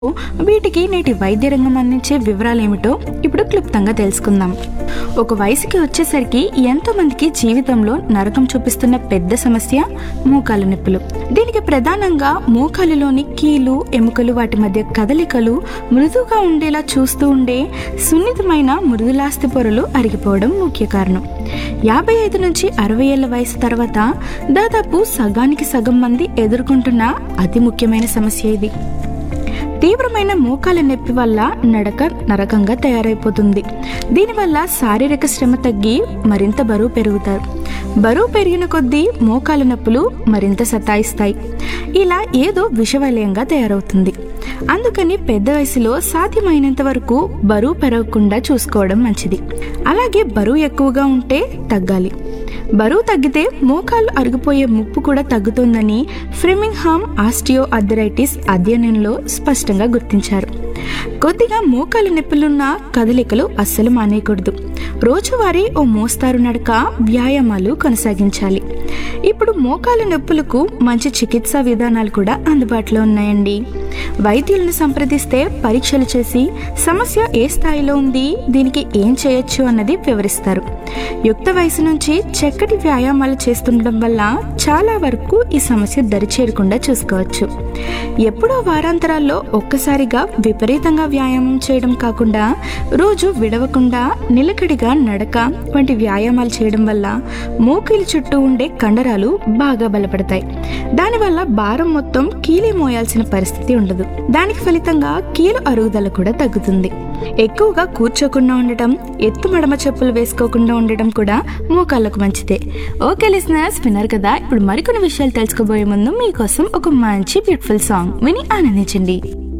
వీటికి నేటి వైద్య రంగం అందించే వివరాలు ఏమిటో ఇప్పుడు క్లుప్తంగా తెలుసుకుందాం ఒక వయసుకి వచ్చేసరికి ఎంతో మందికి జీవితంలో నరకం చూపిస్తున్న పెద్ద సమస్య మోకాలు నొప్పులు దీనికి ప్రధానంగా మోకాలులోని కీలు ఎముకలు వాటి మధ్య కదలికలు మృదువుగా ఉండేలా చూస్తూ ఉండే సున్నితమైన మృదులాస్తి పొరలు అరిగిపోవడం ముఖ్య కారణం యాభై ఐదు నుంచి అరవై ఏళ్ల వయసు తర్వాత దాదాపు సగానికి సగం మంది ఎదుర్కొంటున్న అతి ముఖ్యమైన సమస్య ఇది తీవ్రమైన మోకాల నొప్పి వల్ల నడక నరకంగా తయారైపోతుంది దీనివల్ల శారీరక శ్రమ తగ్గి మరింత బరువు పెరుగుతారు బరువు పెరిగిన కొద్దీ మోకాల నొప్పులు మరింత సతాయిస్తాయి ఇలా ఏదో విషవలయంగా తయారవుతుంది అందుకని పెద్ద వయసులో సాధ్యమైనంత వరకు బరువు పెరగకుండా చూసుకోవడం మంచిది అలాగే బరువు ఎక్కువగా ఉంటే తగ్గాలి బరువు తగ్గితే మోకాళ్ళు అరిగిపోయే ముప్పు కూడా తగ్గుతుందని ఫ్రెమింగ్హామ్ ఆస్టియో అథరైటిస్ అధ్యయనంలో స్పష్టంగా గుర్తించారు కొద్దిగా మోకాలు నొప్పులున్న కదలికలు అస్సలు మానేయకూడదు రోజువారీ ఓ మోస్తారు నడక వ్యాయామాలు కొనసాగించాలి ఇప్పుడు మోకాలు నొప్పులకు మంచి చికిత్సా విధానాలు కూడా అందుబాటులో ఉన్నాయండి వైద్యులను సంప్రదిస్తే పరీక్షలు చేసి సమస్య ఏ స్థాయిలో ఉంది దీనికి ఏం చేయొచ్చు అన్నది వివరిస్తారు యుక్త వయసు నుంచి చక్కటి వ్యాయామాలు చేస్తుండడం వల్ల చాలా వరకు ఈ సమస్య దరిచేరకుండా చూసుకోవచ్చు ఎప్పుడో వారాంతరాల్లో ఒక్కసారిగా విపరీతంగా వ్యాయామం చేయడం కాకుండా రోజు విడవకుండా నిలకడిగా నడక వంటి వ్యాయామాలు చేయడం వల్ల మోకిలి చుట్టూ ఉండే కండరాలు బాగా బలపడతాయి దానివల్ల భారం మొత్తం కీలి మోయాల్సిన పరిస్థితి ఉండదు దానికి ఫలితంగా కీలు అరుగుదల కూడా తగ్గుతుంది ఎక్కువగా కూర్చోకుండా ఉండటం ఎత్తు మడమ చెప్పులు వేసుకోకుండా ఉండటం కూడా మోకాళ్ళకు మంచిదే ఓకే లిసనర్స్ విన్నారు కదా ఇప్పుడు మరికొన్ని విషయాలు తెలుసుకోబోయే ముందు మీకోసం ఒక మంచి బ్యూటిఫుల్ సాంగ్ విని ఆనందించండి